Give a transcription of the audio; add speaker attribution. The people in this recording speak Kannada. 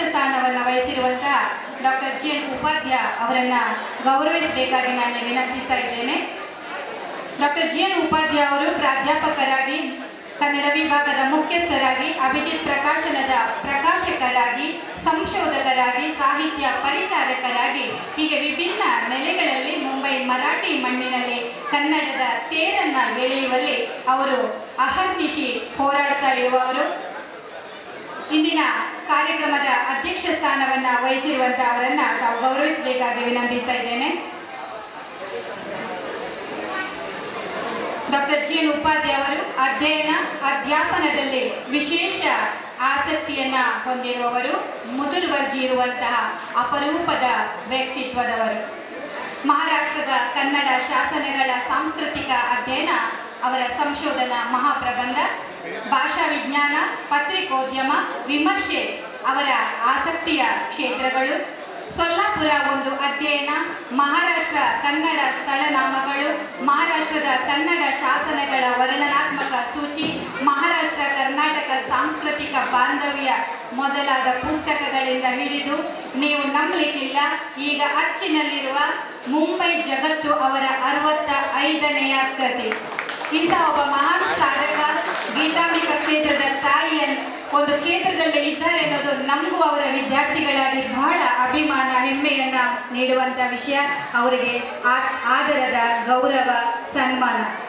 Speaker 1: ಸ್ಥಾನವನ್ನು ವಹಿಸಿರುವಂತಹ ಡಾಕ್ಟರ್ ಜಿ ಎನ್ ಉಪಾಧ್ಯಾಯ ಅವರನ್ನ ಗೌರವಿಸಬೇಕಾಗಿ ನಾನು ವಿನಂತಿಸ್ತಾ ಇದ್ದೇನೆ ಡಾಕ್ಟರ್ ಜಿ ಎನ್ ಉಪಾಧ್ಯಾಯ ಅವರು ಪ್ರಾಧ್ಯಾಪಕರಾಗಿ ಕನ್ನಡ ವಿಭಾಗದ ಮುಖ್ಯಸ್ಥರಾಗಿ ಅಭಿಜಿತ್ ಪ್ರಕಾಶನದ ಪ್ರಕಾಶಕರಾಗಿ ಸಂಶೋಧಕರಾಗಿ ಸಾಹಿತ್ಯ ಪರಿಚಾರಕರಾಗಿ ಹೀಗೆ ವಿಭಿನ್ನ ನೆಲೆಗಳಲ್ಲಿ ಮುಂಬೈ ಮರಾಠಿ ಮಣ್ಣಿನಲ್ಲಿ ಕನ್ನಡದ ತೇರನ್ನ ಎಳೆಯುವಲ್ಲಿ ಅವರು ಅಹರ್ನಿಶಿ ಹೋರಾಡ್ತಾ ಇರುವವರು ಇಂದಿನ ಕಾರ್ಯಕ್ರಮದ ಅಧ್ಯಕ್ಷ ಸ್ಥಾನವನ್ನ ವಹಿಸಿರುವಂತಹ ಅವರನ್ನ ತಾವು ಗೌರವಿಸಬೇಕಾಗಿ ವಿನಂತಿಸ್ತಾ ಇದ್ದೇನೆ ಡಾಕ್ಟರ್ ಜಿ ಎನ್ ಉಪಾಧ್ಯಾಯ ಅವರು ಅಧ್ಯಯನ ಅಧ್ಯಾಪನದಲ್ಲಿ ವಿಶೇಷ ಆಸಕ್ತಿಯನ್ನ ಹೊಂದಿರುವವರು ಮುತುರ್ವರ್ಜಿ ಇರುವಂತಹ ಅಪರೂಪದ ವ್ಯಕ್ತಿತ್ವದವರು ಮಹಾರಾಷ್ಟ್ರದ ಕನ್ನಡ ಶಾಸನಗಳ ಸಾಂಸ್ಕೃತಿಕ ಅಧ್ಯಯನ ಅವರ ಸಂಶೋಧನಾ ಮಹಾಪ್ರಬಂಧ ಭಾಷಾ ವಿಜ್ಞಾನ ಪತ್ರಿಕೋದ್ಯಮ ವಿಮರ್ಶೆ ಅವರ ಆಸಕ್ತಿಯ ಕ್ಷೇತ್ರಗಳು ಸೊಲ್ಲಾಪುರ ಒಂದು ಅಧ್ಯಯನ ಮಹಾರಾಷ್ಟ್ರ ಕನ್ನಡ ಸ್ಥಳನಾಮಗಳು ಮಹಾರಾಷ್ಟ್ರದ ಕನ್ನಡ ಶಾಸನಗಳ ವರ್ಣನಾತ್ಮಕ ಸೂಚಿ ಮಹಾರಾಷ್ಟ್ರ ಕರ್ನಾಟಕ ಸಾಂಸ್ಕೃತಿಕ ಬಾಂಧವ್ಯ ಮೊದಲಾದ ಪುಸ್ತಕಗಳಿಂದ ಹಿಡಿದು ನೀವು ನಂಬಲಿಕ್ಕಿಲ್ಲ ಈಗ ಅಚ್ಚಿನಲ್ಲಿರುವ ಮುಂಬೈ ಜಗತ್ತು ಅವರ ಅರವತ್ತ ಐದನೆಯ ಕತೆ ಇಂಥ ಒಬ್ಬ ಮಹಾನ್ ಸಾಧಕ ಗೀತಾಂಬಿಕ ಕ್ಷೇತ್ರದ ತಾಯಿಯನ್ನು ಒಂದು ಕ್ಷೇತ್ರದಲ್ಲಿ ಇದ್ದಾರೆ ಅನ್ನೋದು ನಮಗೂ ಅವರ ವಿದ್ಯಾರ್ಥಿಗಳಾಗಿ ಬಹಳ ಅಭಿಮಾನ ಹೆಮ್ಮೆಯನ್ನ ನೀಡುವಂತ ವಿಷಯ ಅವರಿಗೆ ಆ- ಆದರದ ಗೌರವ ಸನ್ಮಾನ